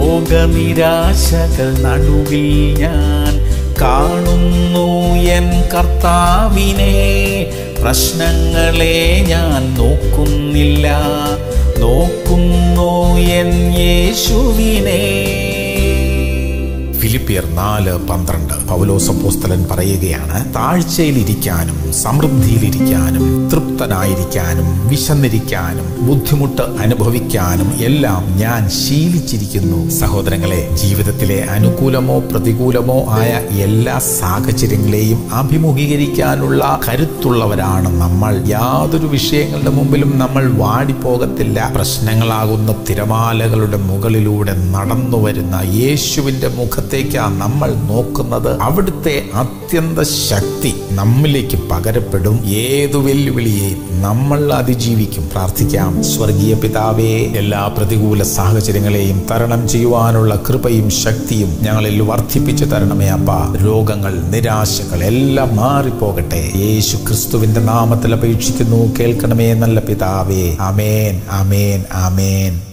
രോഗനിരാശകൾ നടുവിൽ ഞാൻ കാണുന്നു എൻ കർത്താവിനെ പ്രശ്നങ്ങളെ ഞാൻ നോക്കുന്നില്ല നോക്കുന്നു എൻ യേശുവിനെ ഫിലിപ്പിയർ നാല് പന്ത്രണ്ട് പൗലോസപ്പോസ്തലൻ പറയുകയാണ് താഴ്ചയിലിരിക്കാനും സമൃദ്ധിയിലിരിക്കാനും തൃപ്തനായിരിക്കാനും വിശന്നിരിക്കാനും ബുദ്ധിമുട്ട് അനുഭവിക്കാനും എല്ലാം ഞാൻ ശീലിച്ചിരിക്കുന്നു സഹോദരങ്ങളെ ജീവിതത്തിലെ അനുകൂലമോ പ്രതികൂലമോ ആയ എല്ലാ സാഹചര്യങ്ങളെയും അഭിമുഖീകരിക്കാനുള്ള കരുത്തുള്ളവരാണ് നമ്മൾ യാതൊരു വിഷയങ്ങളുടെ മുമ്പിലും നമ്മൾ വാടിപ്പോകത്തില്ല പ്രശ്നങ്ങളാകുന്ന തിരമാലകളുടെ മുകളിലൂടെ നടന്നു വരുന്ന യേശുവിന്റെ മുഖത്തേക്കാണ് നമ്മൾ നോക്കുന്നത് അവിടുത്തെ അത്യന്ത ശക്തി നമ്മിലേക്ക് പകരപ്പെടും ഏതു വെല്ലുവിളിയെയും നമ്മൾ അതിജീവിക്കും പ്രാർത്ഥിക്കാം സ്വർഗീയ പിതാവേ എല്ലാ പ്രതികൂല സാഹചര്യങ്ങളെയും തരണം ചെയ്യുവാനുള്ള കൃപയും ശക്തിയും ഞങ്ങളിൽ വർദ്ധിപ്പിച്ചു തരണമേ അപ്പ രോഗങ്ങൾ നിരാശകൾ എല്ലാം മാറിപ്പോകട്ടെ യേശു ക്രിസ്തുവിന്റെ നാമത്തിൽ അപേക്ഷിക്കുന്നു കേൾക്കണമേ നല്ല പിതാവേ അമേൻ അമേൻ അമേൻ